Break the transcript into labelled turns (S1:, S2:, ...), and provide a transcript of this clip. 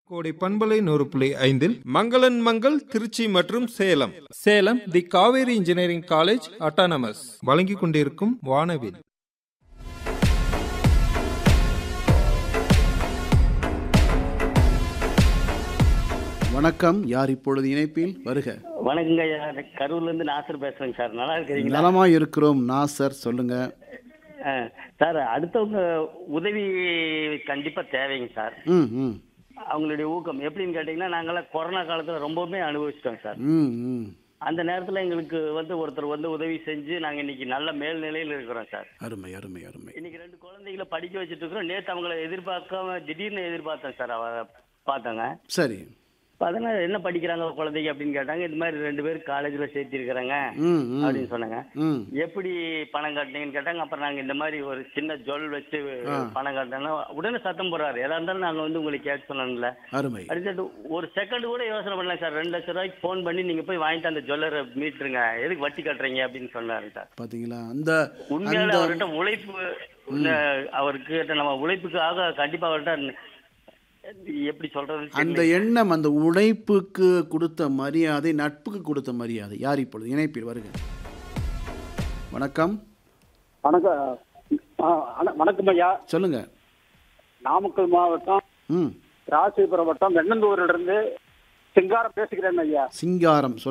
S1: கோடை பண்பலை நூறு புள்ளி ஐந்தில் மங்களன் மங்கள் திருச்சி மற்றும் Salem Salem the Kaveri engineering college autonomous வழங்கிக் கொண்டிருக்கும் வானவில்
S2: வணக்கம் யார் இப்பொழுது இணைப்பில் வருக
S3: வணக்கங்க ஐயா கரூர்ல இருந்து நாசர் பேசுறேங்க சார் நல்லா இருக்கிறீங்களா
S2: நலமா இருக்கிறோம் நாசர் சொல்லுங்க
S3: ஆ, சார் அடுத்தவங்க உதவி கண்டிப்பா தேவைங்க சார்
S2: ம் ம்
S3: அவங்களுடைய ஊக்கம் எப்படின்னு கேட்டீங்கன்னா நாங்கெல்லாம் கொரோனா காலத்துல ரொம்பவுமே அனுபவிச்சிட்டோம் சார்
S2: ம் ம்
S3: அந்த நேரத்துல எங்களுக்கு வந்து ஒருத்தர் வந்து உதவி செஞ்சு நாங்க இன்னைக்கு நல்ல மேல்நிலையில் இருக்கிறோம் சார்
S2: அருமை அருமை அருமை
S3: இன்னைக்கு ரெண்டு குழந்தைகளை படிக்க வச்சுட்டு இருக்கிறோம் நேத்து அவங்கள எதிர்பார்க்காம திடீர்னு எதிர்பார்த்தேன் சார் அவ பார்த்தாங்க
S2: சரி
S3: அதனால என்ன படிக்கிறாங்க குழந்தைங்க அப்படின்னு கேட்டாங்க இது மாதிரி ரெண்டு பேரும் காலேஜ்ல சேர்த்திருக்கிறாங்க
S2: ம் ம்
S3: அப்படின்னு சொன்னாங்க
S2: ம்
S3: எப்படி பணம் கட்டினீங்கன்னு கேட்டாங்க அப்புறம் நாங்க இந்த மாதிரி ஒரு சின்ன ஜுவல் வச்சு பணம் கட்டினா உடனே சத்தம் போடுறாரு எதா இருந்தாலும் நாங்க வந்து உங்களுக்கு கேட்க சொன்னோம்ல
S2: அருமை
S3: அடுத்து ஒரு செகண்ட் கூட யோசனை பண்ணல சார் ரெண்டு லட்சம் ரூபாய்க்கு ஃபோன் பண்ணி நீங்க போய் வாங்கிட்டு அந்த ஜுவல்லரை மீட்டுருங்க எதுக்கு வட்டி கட்டுறீங்க அப்படின்னு சொன்னாரு சார்
S2: பாத்தீங்களா அந்த
S3: உண்மையால
S2: அந்த
S3: அவர்கிட்ட உழைப்பு இந்த அவருக்கு நம்ம உழைப்புக்காக கண்டிப்பா அவர்கிட்ட எப்படி சொல்றது
S2: அந்த எண்ணம் அந்த உழைப்புக்கு கொடுத்த மரியாதை நட்புக்கு கொடுத்த மரியாதை யார் இப்பொழுது இணைப்பில் வருக வணக்கம்
S4: வணக்கம் ஆ, அண்ணா, வணக்கம் ஐயா
S2: சொல்லுங்க
S4: நாமக்கல் மாவட்டம்
S2: ம்
S4: ராசிபுரம் வட்டம் வெண்ணந்தூரிலிருந்து சிங்காரம் பேசுகிறேன் ஐயா
S2: சிங்காரம்